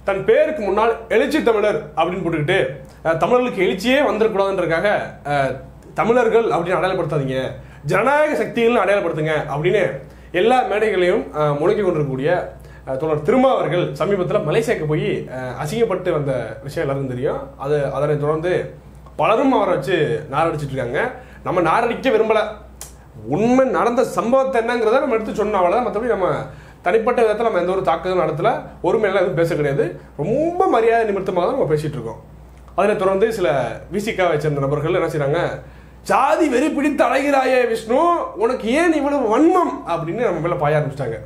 தன் பேருக்கு முன்னால் எழுச்சி தமிழர் அப்படின்னு போட்டுக்கிட்டு அஹ், தமிழர்களுக்கு எழுச்சியே வந்துடக்கூடாதுன்றதுக்காக அஹ், தமிழர்கள் அப்படின்னு அடையாளப்படுத்தாதீங்க ஜனநாயக சக்திகள்னு அடையாளப்படுத்துங்க அப்படின்னு எல்லா மேடைகளையும் அஹ், முழக்கி கொண்டிருக்கக்கூடிய அஹ், தோழர் திருமாவர்கள் சமீபத்தில் மலேசியாவுக்கு போய் அஹ், அசிங்கப்பட்டு வந்த விஷயம் எல்லாருக்கும் தெரியும் அது அதனை தொடர்ந்து பலரும் அவரை வச்சு நாரடிச்சிட்டு இருக்காங்க நம்ம நாரடிக்க விரும்பல உண்மை நடந்த சம்பவத்தை என்னங்கிறத நம்ம எடுத்து சொன்னோம் அவ்வளோதான் மற்றபடி நம்ம தனிப்பட்ட விதத்தில் நம்ம எந்த ஒரு தாக்குதலும் நடத்தல ஒருமையெல்லாம் எதுவும் பேச கிடையாது ரொம்ப மரியாதை நிமித்தமாக தான் நம்ம பேசிட்டு இருக்கோம் அதனை தொடர்ந்து சில விசிகாவை சேர்ந்த நபர்கள் என்ன செய்றாங்க ஜாதி வெறி பிடித்து அழைகிறாயே விஷ்ணு உனக்கு ஏன் இவ்வளவு வன்மம் அப்படின்னு நம்ம மேல பாய ஆரம்பிச்சிட்டாங்க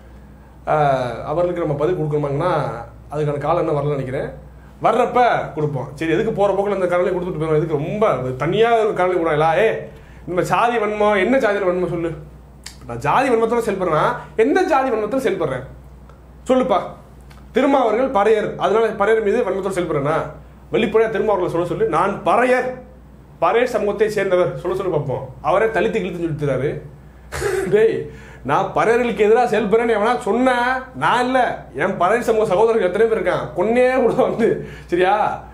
ஆஹ் அவர்களுக்கு நம்ம பதில் கொடுக்கணுமாங்கன்னா அதுக்கான காலம் என்ன வரல நினைக்கிறேன் வர்றப்ப கொடுப்போம் சரி எதுக்கு போற போக்கில் இந்த காலனி கொடுத்துட்டு போயிடும் எதுக்கு ரொம்ப தனியாக ஒரு காலனி கொடுங்களா ஏ இந்த ஜாதி வன்மம் என்ன ஜாதியில் வன்மம் சொல்லு நான் ஜாதி வன்மத்தோட செயல்படுறேன்னா எந்த ஜாதி வன்மத்தில் செயல்படுறேன் சொல்லுப்பா திருமாவர்கள் பறையர் அதனால பறையர் மீது வன்மத்தோடு செயல்படுறேன்னா வெளிப்படையாக திருமாவர்களை சொல்ல சொல்லி நான் பறையர் பறையர் சமூகத்தை சேர்ந்தவர் சொல்ல சொல்லி பார்ப்போம் அவரே தலித்து கிழித்து சொல்லிட்டுறாரு டேய் நான் பறையர்களுக்கு எதிராக செயல்படுறேன்னு எவனா சொன்னேன் நான் இல்லை என் பறையர் சமூக சகோதரர்கள் எத்தனை பேர் இருக்கான் கொன்னே கூட வந்து சரியா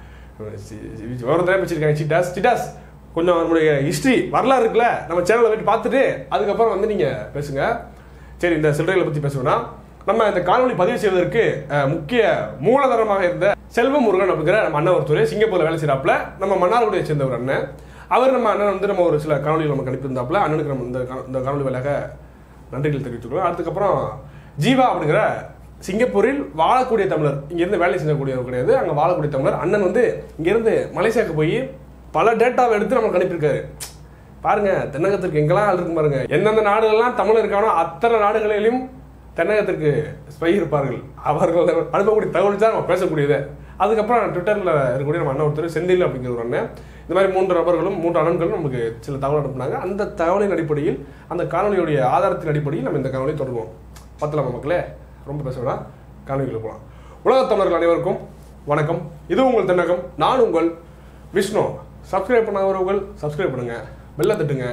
விவரம் தான் வச்சிருக்காங்க சிட்டாஸ் சிட்டாஸ் கொஞ்சம் நம்மளுடைய ஹிஸ்ட்ரி வரலாறு இருக்குல்ல நம்ம சேனலை போயிட்டு பார்த்துட்டு அதுக்கப்புறம் வந்து நீங்கள் பேசுங்க சரி இந்த சில்லறைகளை பற்றி பேசுவோம்னா நம்ம இந்த காணொளி பதிவு செய்வதற்கு அஹ், முக்கிய மூலதனமாக இருந்த செல்வ முருகன் அப்படிங்கிற நம்ம அண்ணன் ஒருத்தர் சிங்கப்பூர்ல வேலை செய்யறாப்புல நம்ம மன்னார்குடியை சேர்ந்த ஒரு அண்ணன் அவர் நம்ம அண்ணன் வந்து நம்ம ஒரு சில காணொலிகள் நமக்கு அனுப்பியிருந்தாப்புல அண்ணனுக்கு நம்ம இந்த கா- இந்த காணொலி வேலையாக நன்றிகள் தெரிவித்துக்கிறோம் அதுக்கப்புறம் ஜீவா அப்படிங்கிற சிங்கப்பூரில் வாழக்கூடிய தமிழர் இங்கேருந்து வேலை செய்யக்கூடியவர் கிடையாது அங்கே வாழக்கூடிய தமிழர் அண்ணன் வந்து இங்கேருந்து மலேசியாவுக்கு போய் பல டேட்டாவை எடுத்து நமக்கு அனுப்பியிருக்காரு பாருங்க தென்னகத்திற்கு எங்கெல்லாம் ஆள் இருக்கும் பாருங்க எந்தெந்த நாடுகள்லாம் தமிழ் இருக்கானோ அத்தனை நாடுகளிலும் தென்னகத்திற்கு ஸ்பை இருப்பார்கள் அவர்கள் அனுப்பக்கூடிய தகவல் தான் நம்ம பேசக்கூடியது அதுக்கப்புறம் ட்விட்டரில் இருக்கக்கூடிய நம்ம அண்ணன் ஒருத்தர் செந்தில் அப்படிங்கிற ஒரு அண்ணன் இந்த மாதிரி மூன்று நபர்களும் மூன்று அண்ணன்களும் நமக்கு சில தகவல் அனுப்புனாங்க அந்த தகவலின் அடிப்படையில் அந்த காணொலியுடைய ஆதாரத்தின் அடிப்படையில் நம்ம இந்த காணொலியை தொடங்குவோம் பத்தலாமா மக்களே ரொம்ப பேச வேணாம் காணொலிக்குள்ள போகலாம் உலகத் தமிழர்கள் அனைவருக்கும் வணக்கம் இது உங்கள் தென்னகம் நான் உங்கள் விஷ்ணு சப்ஸ்கிரைப் பண்ணாதவர்கள் சப்ஸ்கிரைப் பண்ணுங்க பெல்ல தட்டுங்க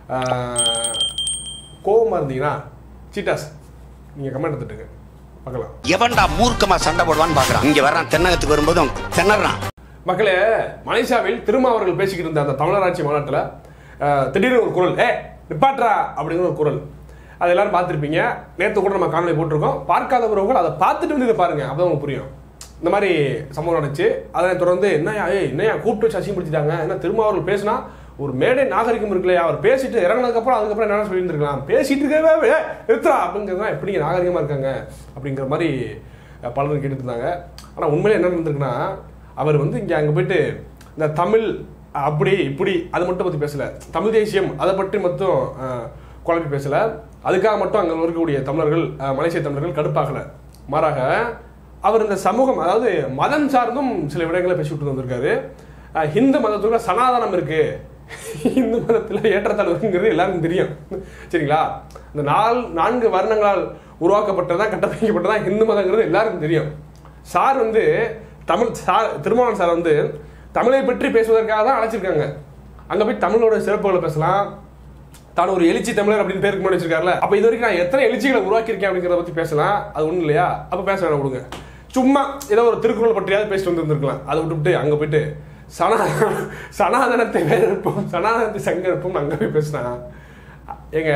ஆஹ், கோவமா இருந்தீங்கன்னா சீட்டாஸ் நீங்க கமெண்ட் தட்டுங்க பார்க்கலாம் எவன்டா மூர்க்கமா சண்டை போடுவான்னு பாக்குறான் இங்க வர்றான் தென்னகத்துக்கு வரும்போதும் திணறான் மக்களே மலேசியாவில் திருமாவர்கள் பேசிக்கிட்டு இருந்த அந்த தமிழராட்சி மாநாட்டில் ஆஹ், திடீர்னு ஒரு குரல் ஏ நிப்பாட்றா அப்படிங்கிற ஒரு குரல் அது எல்லாரும் பார்த்துருப்பீங்க நேற்று கூட நம்ம காணொலி போட்டிருக்கோம் பார்க்காதவர்கள் அதை பார்த்துட்டு வந்து இதை பாருங்க அப்பதான் உங்களுக்கு புரியும் இந்த மாதிரி சம்பவம் நடந்துச்சு அதனை தொடர்ந்து என்னையா ஏய் என்னையா கூப்பிட்டு வச்சு அசிங்கப்படுத்திட்டாங்க என்ன திருமாவர்கள் பேசினா ஒரு மேடை நாகரிகம் இருக்குல்லையா அவர் பேசிட்டு இறங்கினதுக்கப்புறம் அதுக்கப்புறம் என்ன சொல்லியிருந்திருக்கலாம் பேசிட்டு இருக்கவே ஏ நிறுத்துறா அப்படிங்கிறதுலாம் எப்படி நாகரிகமாக இருக்காங்க அப்படிங்கிற மாதிரி அஹ், பலரும் கேட்டுட்டு இருந்தாங்க ஆனால் உண்மையிலே என்ன நடந்திருக்குன்னா அவர் வந்து இங்கே அங்கே போயிட்டு இந்த தமிழ் அப்படி இப்படி அதை மட்டும் பற்றி பேசல தமிழ் தேசியம் அதை பற்றி மட்டும் அஹ், குழப்பி பேசல அதுக்காக மட்டும் அங்கே இருக்கக்கூடிய தமிழர்கள் அஹ், மலேசிய தமிழர்கள் கடுப்பாகல மாறாக அவர் இந்த சமூகம் அதாவது மதம் சார்ந்தும் சில விடயங்களை பேசி விட்டு வந்திருக்காரு அஹ், ஹிந்து மதத்துக்குள்ள சனாதனம் இருக்கு இந்து மதத்தில் ஏற்றத்தாழ்வு இருக்குங்கிறது எல்லாருக்கும் தெரியும் சரிங்களா இந்த நால் நான்கு வர்ணங்களால் உருவாக்கப்பட்டதா கட்டமைக்கப்பட்டதா ஹிந்து மதங்கிறது எல்லாருக்கும் தெரியும் சார் வந்து தமிழ் சார் திருமாவளவன் சார் வந்து தமிழை பற்றி பேசுவதற்காக தான் அழைச்சிருக்காங்க அங்க போய் தமிழோட சிறப்புகளை பேசலாம் தான் ஒரு எழுச்சி தமிழர் அப்படின்னு பேருக்கு முன்னாடி வச்சிருக்காருல அப்ப இது வரைக்கும் நான் எத்தனை எழுச்சிகளை உருவாக்கியிருக்கேன் அப்படிங்கிறத பத்தி பேசலாம் அது ஒண்ணும் இல்லையா அப்ப பேச வேணாம் கொடுங்க சும்மா ஏதோ ஒரு திருக்குறள் பற்றியாவது பேசிட்டு வந்திருந்திருக்கலாம் அதை விட்டுவிட்டு அங்க போயிட்டு சனா சனாதனத்தை வேறுப்போம் சனாதனத்தை சங்கரிப்போம் அங்க போய் பேசினா ஏங்க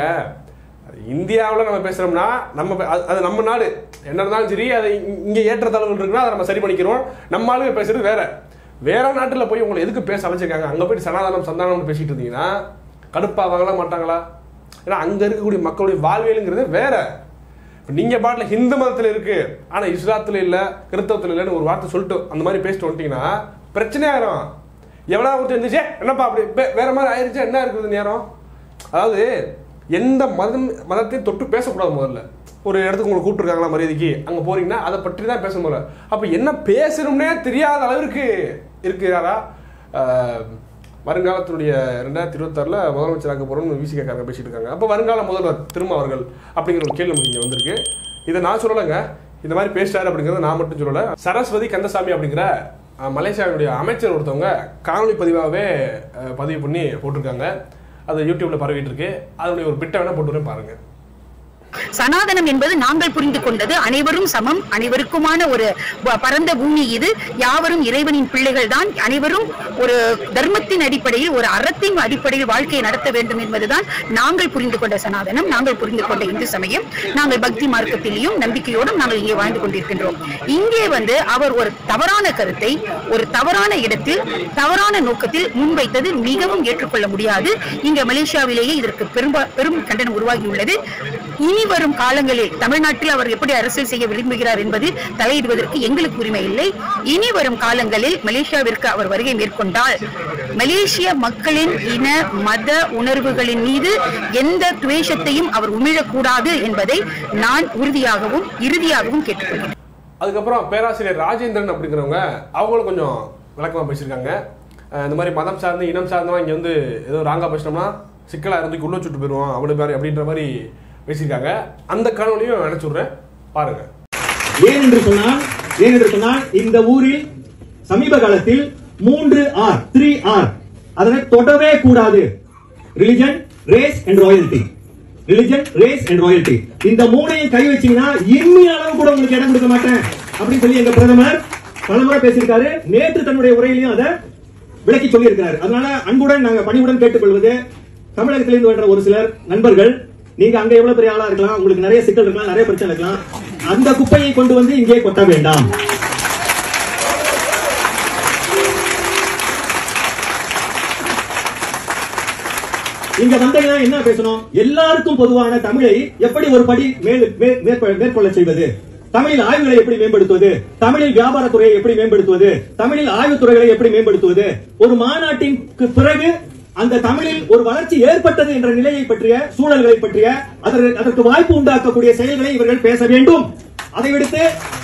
இந்தியாவில் நம்ம பேசுறோம்னா நம்ம பே- அது- அது நம்ம நாடு என்ன இருந்தாலும் சரி அது இ- இங்க ஏற்றத்தாழ்வுகள் இருக்குன்னா அதை நம்ம சரி பண்ணிக்கிறோம் நம்ம ஆளுங்க பேசுறது வேற வேற நாட்டுல போய் உங்களை எதுக்கு பேச அழைச்சிருக்காங்க அங்க போயிட்டு சனாதனம் சந்தானம்னு பேசிட்டு இருந்தீங்கன்னா கடுப்பாவாங்களா மாட்டாங்களா ஏன்னா அங்க இருக்கக்கூடிய மக்களுடைய வாழ்வியலுங்கிறது வேற இப்ப நீங்க பாட்டுல ஹிந்து மதத்துல இருக்கு ஆனா இஸ்லாத்துல இல்ல கிறிஸ்தவத்துல இல்லைன்னு ஒரு வார்த்தை சொல்லிட்டு அந்த மாதிரி பேசிட்டு வந்துட்டீங்கன்னா பிரச்சனை ஆயிரும் எவனா ஒருத்தர் இருந்துச்சு என்னப்பா அப்படி வே- வேற மாதிரி ஆயிருச்சு என்ன இருக்குது நேரம் அதாவது எந்த மதம் மதத்தையும் தொட்டு பேசக்கூடாது முதல்ல ஒரு இடத்துக்கு உங்களை கூப்பிட்டுருக்காங்களா மரியாதைக்கு அங்கே போறீங்கன்னா அதை பற்றி தான் பேச முதல்ல அப்போ என்ன பேசணும்னே தெரியாத அளவிற்கு இருக்கிறாரா ஆஹ், வருங்காலத்தினுடைய ரெண்டாயிரத்தி இருபத்தாறில் முதலமைச்சராக போகிறோம்னு விசிகாரங்க பேசிட்டு இருக்காங்க அப்போ வருங்கால முதல்வர் திரும்ப அவர்கள் அப்படிங்கிற ஒரு கேள்வி நமக்கு இங்கே வந்திருக்கு இதை நான் சொல்லலைங்க இந்த மாதிரி பேசிட்டாரு அப்படிங்கிறத நான் மட்டும் சொல்லலை சரஸ்வதி கந்தசாமி அப்படிங்கிற அஹ், மலேசியாவுடைய அமைச்சர் ஒருத்தவங்க காணொலி பதிவாகவே அஹ், பதிவு பண்ணி போட்டிருக்காங்க அது யூடியூப்ல பரவிட்டு இருக்கு அதனுடைய ஒரு பிட்டை வேணா போட்டு வரேன் பாருங்க சனாதனம் என்பது நாங்கள் புரிந்து கொண்டது அனைவரும் சமம் அனைவருக்குமான ஒரு ப- பரந்த பூமி இது யாவரும் இறைவனின் பிள்ளைகள் தான் அனைவரும் ஒரு தர்மத்தின் அடிப்படையில் ஒரு அறத்தின் அடிப்படையில் வாழ்க்கையை நடத்த வேண்டும் என்பதுதான் நாங்கள் புரிந்து கொண்ட சனாதனம் நாங்கள் புரிந்து கொண்ட இந்து சமயம் நாங்கள் பக்தி மார்க்கத்திலேயும் நம்பிக்கையோடும் நாங்கள் இங்கே வாழ்ந்து கொண்டிருக்கின்றோம் இங்கே வந்து அவர் ஒரு தவறான கருத்தை ஒரு தவறான இடத்தில் தவறான நோக்கத்தில் முன்வைத்தது மிகவும் ஏற்றுக்கொள்ள முடியாது இங்க மலேசியாவிலேயே இதற்கு பெரும் பெரும் கண்டனம் உருவாகியுள்ளது இனி வரும் காலங்களில் தமிழ்நாட்டில் அவர் எப்படி அரசியல் செய்ய விரும்புகிறார் என்பது தலையிடுவதற்கு எங்களுக்கு உரிமை இல்லை இனி வரும் காலங்களில் மலேசியாவிற்கு அவர் வருகை மேற்கொண்டால் மலேசிய மக்களின் இன மத உணர்வுகளின் மீது எந்த துவேஷத்தையும் அவர் உமிழக்கூடாது என்பதை நான் உறுதியாகவும் இறுதியாகவும் கேட்டுக்கொள்கிறேன் அதுக்கப்புறம் பேராசிரியர் ராஜேந்திரன் அப்படிங்கிறவங்க அவங்களும் கொஞ்சம் விளக்கமா பேசியிருக்காங்க அஹ் இந்த மாதிரி மதம் சார்ந்து இனம் சார்ந்தவன் இங்க வந்து ஏதோ ராங்கா பேசினோம்னா சிக்கலா இருந்து உள்ள சுட்டு போயிடுவோம் அப்படி மாதிரி அப்படின்ற மாதிரி பேசியிருக்காங்க அந்த காணொலியும் நினைச்சுடுறேன் பாருங்க ஏன் என்று சொன்னால் ஏன் என்று சொன்னால் இந்த ஊரில் சமீப காலத்தில் மூன்று ஆர் த்ரீ ஆர் அதனை தொடவே கூடாது religion race and royalty religion race and royalty இந்த மூணையும் கை வச்சீங்கன்னா இம்மி அளவு கூட உங்களுக்கு இடம் கொடுக்க மாட்டேன் அப்படின்னு சொல்லி எங்க பிரதமர் பலமுறை பேசியிருக்காரு நேற்று தன்னுடைய உரையிலையும் அதை விளக்கி சொல்லி இருக்கிறார் அதனால அன்புடன் நாங்க பணிவுடன் கேட்டுக்கொள்வது தமிழகத்திலிருந்து வந்த ஒரு சிலர் நண்பர்கள் நீங்க அங்க எவ்வளவு பெரிய ஆளா இருக்கலாம் உங்களுக்கு நிறைய சிக்கல் இருக்கலாம் நிறைய பிரச்சனை இருக்கலாம் அந்த குப்பையை கொண்டு வந்து இங்கே கொட்ட வேண்டாம் இங்க வந்தீங்கன்னா என்ன பேசணும் எல்லாருக்கும் பொதுவான தமிழை எப்படி ஒரு படி மேல் மே- மேற்கொ- மேற்கொள்ள செய்வது தமிழில் ஆய்வுகளை எப்படி மேம்படுத்துவது தமிழில் வியாபாரத்துறையை எப்படி மேம்படுத்துவது தமிழில் ஆய்வுத்துறைகளை எப்படி மேம்படுத்துவது ஒரு மாநாட்டின் கு- பிறகு அந்த தமிழில் ஒரு வளர்ச்சி ஏற்பட்டது என்ற நிலையை பற்றிய சூழல்களை பற்றிய அதற்கு அதற்கு வாய்ப்பு உண்டாக்கக்கூடிய செயல்களை இவர்கள் பேச வேண்டும் அதை விடுத்து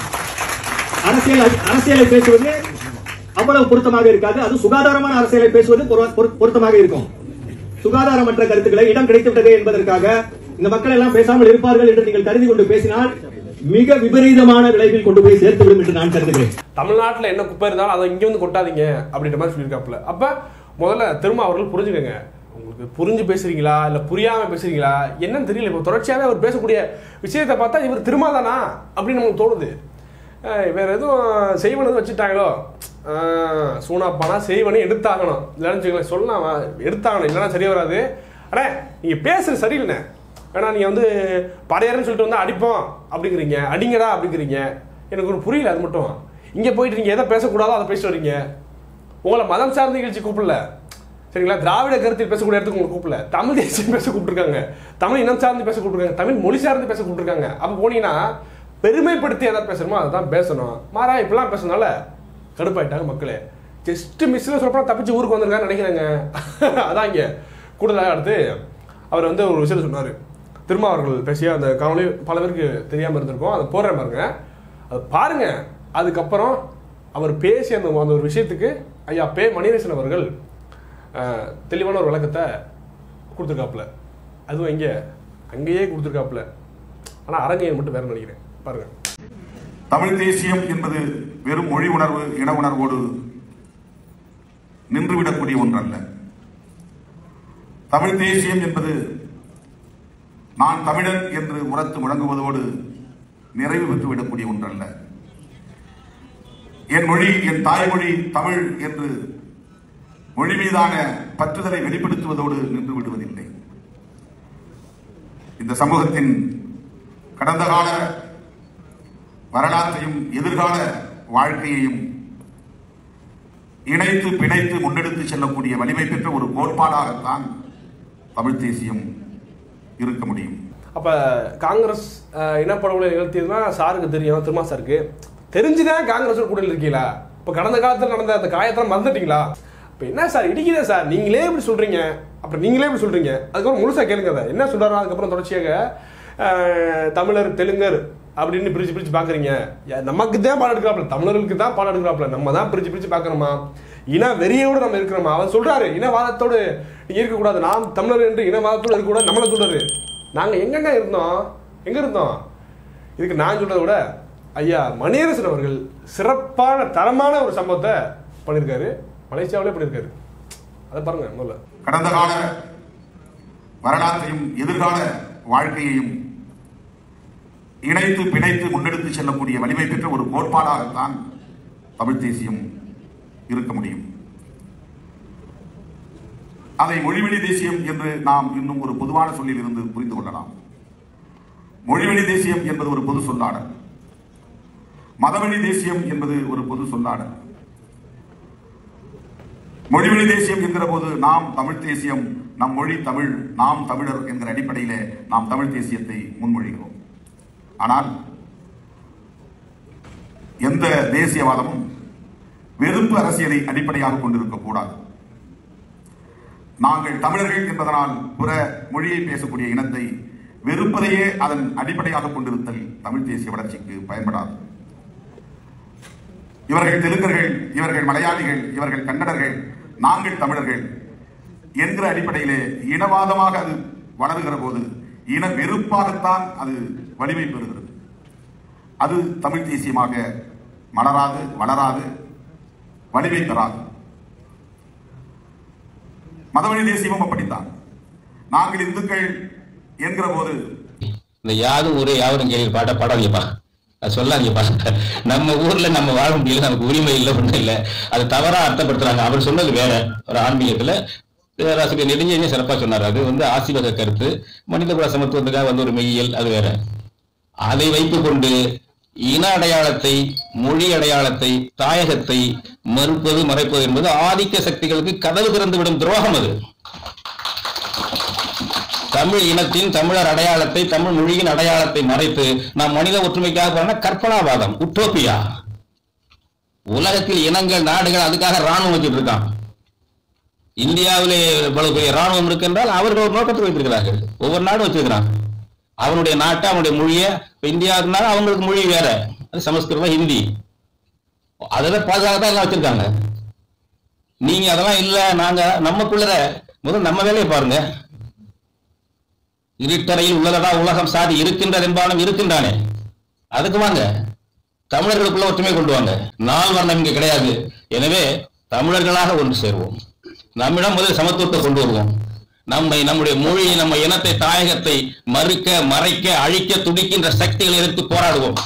அரசியல் அரசியலை பேசுவது அவ்வளவு பொருத்தமாக இருக்காது அது சுகாதாரமான அரசியலை பேசுவது பொரு- பொரு- பொருத்தமாக இருக்கும் சுகாதாரமற்ற கருத்துக்களை இடம் கிடைத்துவிட்டது என்பதற்காக இந்த மக்கள் எல்லாம் பேசாமல் இருப்பார்கள் என்று நீங்கள் கருதி கொண்டு பேசினால் மிக விபரீதமான விளைவில் கொண்டு போய் சேர்த்துவிடும் என்று நான் கருதுகிறேன் தமிழ்நாட்டுல என்ன குப்பை இருந்தாலும் அதை இங்க வந்து கொட்டாதீங்க அப்படின்ற மாதிரி சொல்லியிருக்காப்புல அப்ப முதல்ல திரும்ப அவர்கள் புரிஞ்சுக்கங்க உங்களுக்கு புரிஞ்சு பேசுறீங்களா இல்ல புரியாம பேசுறீங்களா என்னன்னு தெரியல இப்போ தொடர்ச்சியாவே அவர் பேசக்கூடிய விஷயத்தை பார்த்தா இவர் திருமாதானா அப்படின்னு நமக்கு தோணுது அஹ் வேற எதுவும் செய்வன் எதுவும் வச்சுட்டாங்களோ அஹ் சூனாப்பானா செய்வனை எடுத்தாகணும் இல்லைன்னு வச்சுக்கோங்களேன் சொல்லலாம் எடுத்தாகணும் இல்லைன்னா சரியா வராது அண்ணே நீங்க பேசுறது சரியில்லைண்ணே வேணா நீங்க வந்து படையாருன்னு சொல்லிட்டு வந்து அடிப்போம் அப்படிங்கிறீங்க அடிங்கடா அப்படிங்கிறீங்க எனக்கு ஒரு புரியல அது மட்டும் இங்க போயிட்டு நீங்க எதை பேசக்கூடாதோ அதை பேசிட்டு வரீங்க உங்களை மதம் சார்ந்த நிகழ்ச்சி கூப்பிடல சரிங்களா திராவிட கருத்தில் பேசக்கூடிய இடத்துக்கு உங்களை கூப்பிடல தமிழ் தேசியம் பேச கூப்பிட்டுருக்காங்க தமிழ் இனம் சார்ந்து பேச கூப்பிட்டுருக்காங்க தமிழ் மொழி சார்ந்து பேச கூப்பிட்டுருக்காங்க அப்ப போனீங்கன்னா பெருமைப்படுத்தி எதாவது பேசணுமோ அதுதான் பேசணும் மாறா இப்படிலாம் பேசுனால கடுப்பாயிட்டாங்க மக்களே ஜஸ்ட் மிஸ்ல சொல்லப்போனா தப்பிச்சு ஊருக்கு வந்திருக்கான்னு நினைக்கிறேங்க அதான் இங்க கூடுதலாக அடுத்து அவர் வந்து ஒரு விஷயத்தை சொன்னார் திரும்ப அவர்கள் பேசிய அந்த காணொளி பல பேருக்கு தெரியாமல் இருந்திருக்கும் அதை போடுறேன் பாருங்க அது பாருங்க அதுக்கப்புறம் அவர் பேசிய அந்த அந்த ஒரு விஷயத்துக்கு ஐயா பே மணிரேசன் அவர்கள் அஹ், தெளிவான ஒரு விளக்கத்தை கொடுத்துருக்காப்புல அதுவும் இங்கே அங்கேயே கொடுத்துருக்காப்புல ஆனால் அரங்கையை மட்டும் வேற நினைக்கிறேன் பாருங்க தமிழ் தேசியம் என்பது வெறும் மொழி உணர்வு இன உணர்வோடு நின்றுவிடக்கூடிய ஒன்றல்ல தமிழ் தேசியம் என்பது நான் தமிழன் என்று உரத்து முழங்குவதோடு நிறைவு பெற்றுவிடக்கூடிய ஒன்றல்ல என் மொழி என் தாய்மொழி தமிழ் என்று மொழி மீதான பற்றுதலை வெளிப்படுத்துவதோடு நின்று விடுவதில்லை இந்த சமூகத்தின் கடந்த கால வரலாற்றையும் எதிர்கால வாழ்க்கையையும் இணைத்து பிணைத்து முன்னெடுத்து செல்லக்கூடிய வலிமை பெற்ற ஒரு கோட்பாடாகத்தான் தமிழ் தேசியம் இருக்க முடியும் அப்ப காங்கிரஸ் அஹ், இனப்படுகொலை நிகழ்த்தியதுன்னா சாருக்கு தெரியும் திருமா சாருக்கு தெரிஞ்சுதான் காங்கிரஸ் கூட இருக்கீங்களா இப்ப கடந்த காலத்துல நடந்த அந்த காயத்தெல்லாம் மறந்துட்டீங்களா இப்ப என்ன சார் இடிக்குதே சார் நீங்களே இப்படி சொல்றீங்க அப்புறம் நீங்களே இப்படி சொல்றீங்க அதுக்கப்புறம் முழுசா கேளுங்க அதை என்ன சொல்றாரோ அதுக்கப்புறம் தொடர்ச்சியாக அஹ், தமிழர் தெலுங்கர் அப்படின்னு பிரிச்சு பிரிச்சு பாக்குறீங்க யா- நமக்கு தான் பாடம் எடுக்கிறாப்ல தமிழர்களுக்கு தான் பாடம் எடுக்கிறாப்ல நம்ம தான் பிரிச்சு பிரிச்சு பாக்குறோமா இன வெறியோடு நம்ம இருக்கிறோமா அவர் சொல்றாரு இனவாதத்தோடு நீங்க இருக்கக்கூடாது நாம் தமிழர் என்று இனவாதத்தோடு இருக்கக்கூடாது நம்மளை சொல்றாரு நாங்க எங்கங்க இருந்தோம் எங்க இருந்தோம் இதுக்கு நான் சொல்றதை விட ஐயா மணியரசன் அவர்கள் சிறப்பான தரமான ஒரு சம்பவத்தை பண்ணியிருக்காரு மலேசியாவிலே பண்ணியிருக்காரு அதை பாருங்க முதல்ல கடந்த கால வரலாற்றையும் எதிர்கால வாழ்க்கையையும் இணைத்து பிணைத்து முன்னெடுத்து செல்லக்கூடிய வலிமை பெற்ற ஒரு கோட்பாடாகத்தான் தமிழ் தேசியம் இருக்க முடியும் அதை மொழிவழி தேசியம் என்று நாம் இன்னும் ஒரு பொதுவான சொல்லில் இருந்து புரிந்து கொள்ளலாம் மொழிவழி தேசியம் என்பது ஒரு பொது சொல்லாடல் மதவழி தேசியம் என்பது ஒரு பொது சொல்லாடல் மொழிவழி தேசியம் என்கிற போது நாம் தமிழ் தேசியம் நம் மொழி தமிழ் நாம் தமிழர் என்கிற அடிப்படையிலே நாம் தமிழ் தேசியத்தை முன்மொழிகிறோம் ஆனால் எந்த தேசியவாதமும் வெறுப்பு அரசியலை அடிப்படையாக கொண்டிருக்க கூடாது நாங்கள் தமிழர்கள் என்பதனால் புற மொழியை பேசக்கூடிய இனத்தை வெறுப்பதையே அதன் அடிப்படையாக கொண்டிருத்தல் தமிழ் தேசிய வளர்ச்சிக்கு பயன்படாது இவர்கள் தெலுங்கர்கள் இவர்கள் மலையாளிகள் இவர்கள் கன்னடர்கள் நாங்கள் தமிழர்கள் என்கிற அடிப்படையிலே இனவாதமாக அது வளருகிற போது இன வெறுப்பாகத்தான் அது வலிமை பெறுகிறது அது தமிழ் தேசியமாக மலராது வளராது வலிமை பெறாது மதவழி தேசியமும் அப்படித்தான் நாங்கள் இந்துக்கள் என்கிற போது இந்த யாதும் ஊரே யாவரும் கேள்வி பாட்ட பாடாதீங்கப்பா அது சொல்லாதீங்கப்பா நம்ம ஊர்ல நம்ம வாழ முடியல நமக்கு உரிமை இல்லை ஒண்ணும் இல்லை அது தவறா அர்த்தப்படுத்துறாங்க அவர் சொன்னது வேற ஒரு ஆன்மீகத்துல பேராசிரியர் நெடுஞ்செழியன் சிறப்பா சொன்னார் அது வந்து ஆசீர்வாத கருத்து மனிதகுல சமத்துவத்துக்காக வந்து ஒரு மெய்யியல் அது வேற அதை வைத்துக் கொண்டு இன அடையாளத்தை மொழி அடையாளத்தை தாயகத்தை மறுப்பது மறைப்பது என்பது ஆதிக்க சக்திகளுக்கு கதவு திறந்து விடும் துரோகம் அது தமிழ் இனத்தின் தமிழர் அடையாளத்தை தமிழ் மொழியின் அடையாளத்தை மறைத்து நாம் மனித ஒற்றுமைக்காக போனா கற்பனாவாதம் உட்டோப்பியா உலகத்தில் இனங்கள் நாடுகள் அதுக்காக ராணுவம் வச்சுட்டு இருக்கான் இந்தியாவிலே இவ்வளவு பெரிய ராணுவம் இருக்கு என்றால் அவர்கள் ஒரு நோக்கத்தை வைத்திருக்கிறார்கள் ஒவ்வொரு நாடும் வச்சிருக்கிறான் அவனுடைய நாட்டை அவனுடைய மொழியை இப்ப இந்தியா இருந்தாலும் அவங்களுக்கு மொழி வேற அது சமஸ்கிருதம் ஹிந்தி அதெல்லாம் பாதுகாக்க தான் எல்லாம் வச்சிருக்காங்க நீங்க அதெல்லாம் இல்ல நாங்க நமக்குள்ள முதல்ல நம்ம வேலையை பாருங்க இருட்டறையில் உள்ளதடா உலகம் சாதி இருக்கின்றது என்பாலும் இருக்கின்றானே அதுக்கு வாங்க தமிழர்களுக்குள்ள ஒற்றுமை கொண்டு வாங்க நால் வர்ணம் இங்க கிடையாது எனவே தமிழர்களாக ஒன்று சேர்வோம் நம்மிடம் முதல் சமத்துவத்தை கொண்டு வருவோம் நம்மை நம்முடைய மொழி நம்ம இனத்தை தாயகத்தை மறுக்க மறைக்க அழிக்க துடிக்கின்ற சக்திகளை எதிர்த்து போராடுவோம்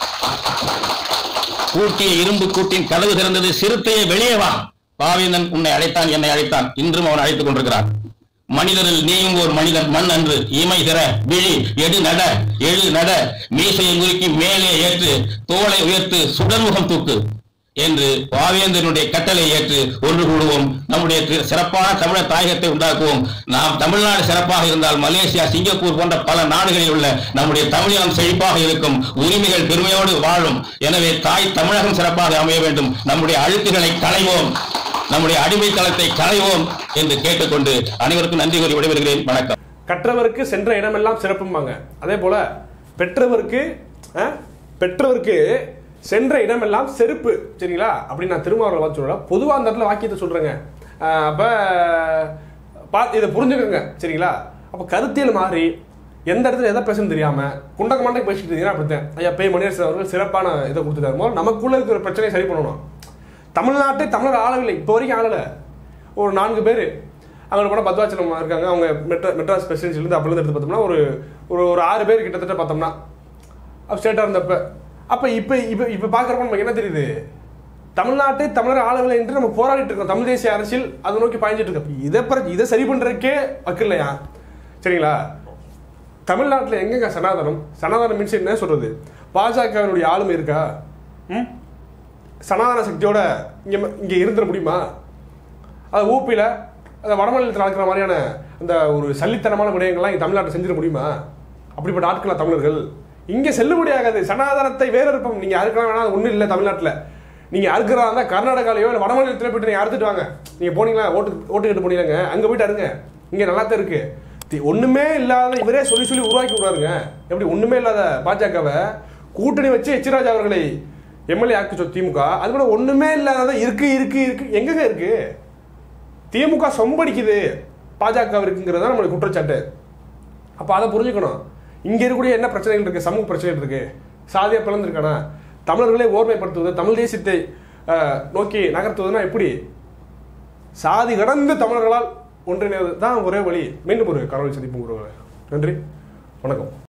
கூட்டிய இரும்பு கூட்டின் கதவு திறந்தது சிறுத்தையை வெளியே வா பாவேந்தன் உன்னை அழைத்தான் என்னை அழைத்தான் இன்றும் அவன் அழைத்துக் கொண்டிருக்கிறான் மனிதரில் நீயும் ஒரு மனிதன் மண் அன்று இமை திற விழி எடு நட எழு நட மீசையை முறுக்கி மேலே ஏற்று தோளை உயர்த்து சுடர்முகம் தூக்கு என்று பாவேந்தனுடைய கட்டளை ஏற்று ஒன்று கூடுவோம் நம்முடைய தி- சிறப்பான தமிழர் தாயகத்தை உண்டாக்குவோம் நாம் தமிழ்நாடு சிறப்பாக இருந்தால் மலேசியா சிங்கப்பூர் போன்ற பல நாடுகளில் உள்ள நம்முடைய தமிழினம் செழிப்பாக இருக்கும் உரிமைகள் பெருமையோடு வாழும் எனவே தாய் தமிழகம் சிறப்பாக அமைய வேண்டும் நம்முடைய அழுக்குகளை களைவோம் நம்முடைய அடிமைத்தளத்தை களைவோம் என்று கேட்டுக்கொண்டு அனைவருக்கும் நன்றி கூறி விடைபெறுகிறேன் வணக்கம் கற்றவருக்கு சென்ற இடமெல்லாம் சிறப்பும்பாங்க அதே போல பெற்றவருக்கு அஹ், பெற்றவருக்கு சென்ற இடமெல்லாம் செருப்பு சரிங்களா அப்படின்னு நான் திருமாவளவன் பார்த்து சொல்றேன் பொதுவாக அந்த இடத்துல வாக்கியத்தை சொல்றேங்க அஹ், அப்ப பா இதை புரிஞ்சுக்கோங்க சரிங்களா அப்ப கருத்தியல் மாறி எந்த இடத்துல எதை பேசணும்னு தெரியாம குண்டக்க மண்டக்கு பேசிட்டு இருந்தீங்கன்னா அப்படித்தான் ஐயா பே மணியரசன் அவர்கள் சிறப்பான இதை கொடுத்துட்டாரு முதல்ல நமக்குள்ள இருக்கிற பிரச்சனையை சரி பண்ணணும் தமிழ்நாட்டை தமிழர் ஆளவில்லை இப்போ வரைக்கும் ஆளலை ஒரு நான்கு பேர் அங்கே போனால் பத்வாச்சலம் இருக்காங்க அவங்க மெட்ரா மெட்ராஸ் பிரசிடென்சிலேருந்து அப்போலேருந்து எடுத்து பார்த்தோம்னா ஒரு ஒரு ஒரு ஆறு பேர் கிட்டத்தட்ட பார்த்தோம்னா அப்போ ஸ்டேட்டாக இருந்தப்ப அப்போ இப்போ இப்போ இப்போ பார்க்குறப்ப நமக்கு என்ன தெரியுது தமிழ்நாட்டை தமிழர் ஆளவில்லை என்று நம்ம போராடிட்டு இருக்கோம் தமிழ் தேசிய அரசியல் அதை நோக்கி பாய்ஞ்சிட்டு இருக்கோம் அப்ப இதை பிற இதை சரி பண்ணுறதுக்கே வக்கில்லையா சரிங்களா தமிழ்நாட்டில் எங்கங்க சனாதனம் சனாதனம் மீன்ஸ் என்ன சொல்றது பாஜகவினுடைய ஆளுமை இருக்கா ம் சனாதன சக்தியோட இங்கே இங்கே இருந்துட முடியுமா அது ஊப்பியில் அந்த வடமாநிலத்தில் நடக்கிற மாதிரியான அந்த ஒரு சல்லித்தனமான விடயங்கள்லாம் இங்கே தமிழ்நாட்டை செஞ்சிட முடியுமா அப்படிப்பட்ட ஆட்களா தமிழர்கள் இங்கே செல்லுபடியாகாது சனாதனத்தை வேற இருப்போம் நீங்கள் அறுக்கலாம் வேணா ஒன்றும் இல்லை தமிழ்நாட்டில் நீங்கள் அறுக்கிறதா இருந்தால் கர்நாடகாலையோ இல்லை வடமாநிலத்தில் போயிட்டு நீங்கள் அறுத்துட்டு வாங்க நீங்கள் போனீங்களா ஓட்டு ஓட்டு கேட்டு போனீங்க அங்கே போயிட்டு அருங்க இங்கே நல்லா தான் இருக்கு தி- ஒண்ணுமே இல்லாத இவரே சொல்லி சொல்லி உருவாக்கி விடுறாருங்க எப்படி ஒண்ணுமே இல்லாத பாஜகவை கூட்டணி வச்சு எச்ராஜ் அவர்களை எம்எல்ஏ ஆக்கி சொல் திமுக அது கூட ஒண்ணுமே இல்லாத இருக்கு இருக்கு இருக்கு எங்கங்க இருக்கு திமுக சொம்படிக்குது பாஜக இருக்குங்கிறது நம்மளுடைய குற்றச்சாட்டு அப்ப அதை புரிஞ்சுக்கணும் இங்க இருக்கக்கூடிய என்ன பிரச்சனைகள் இருக்கு சமூக பிரச்சனைகள் இருக்கு சாதியா பிளந்திருக்கானா தமிழர்களை ஓர்மைப்படுத்துவது தமிழ் தேசியத்தை அஹ், நோக்கி நகர்த்துவதுன்னா எப்படி சாதி கடந்த தமிழர்களால் ஒன்றிணைவது தான் ஒரே வழி மீண்டும் ஒரு கடவுள் சந்திப்பு நன்றி வணக்கம்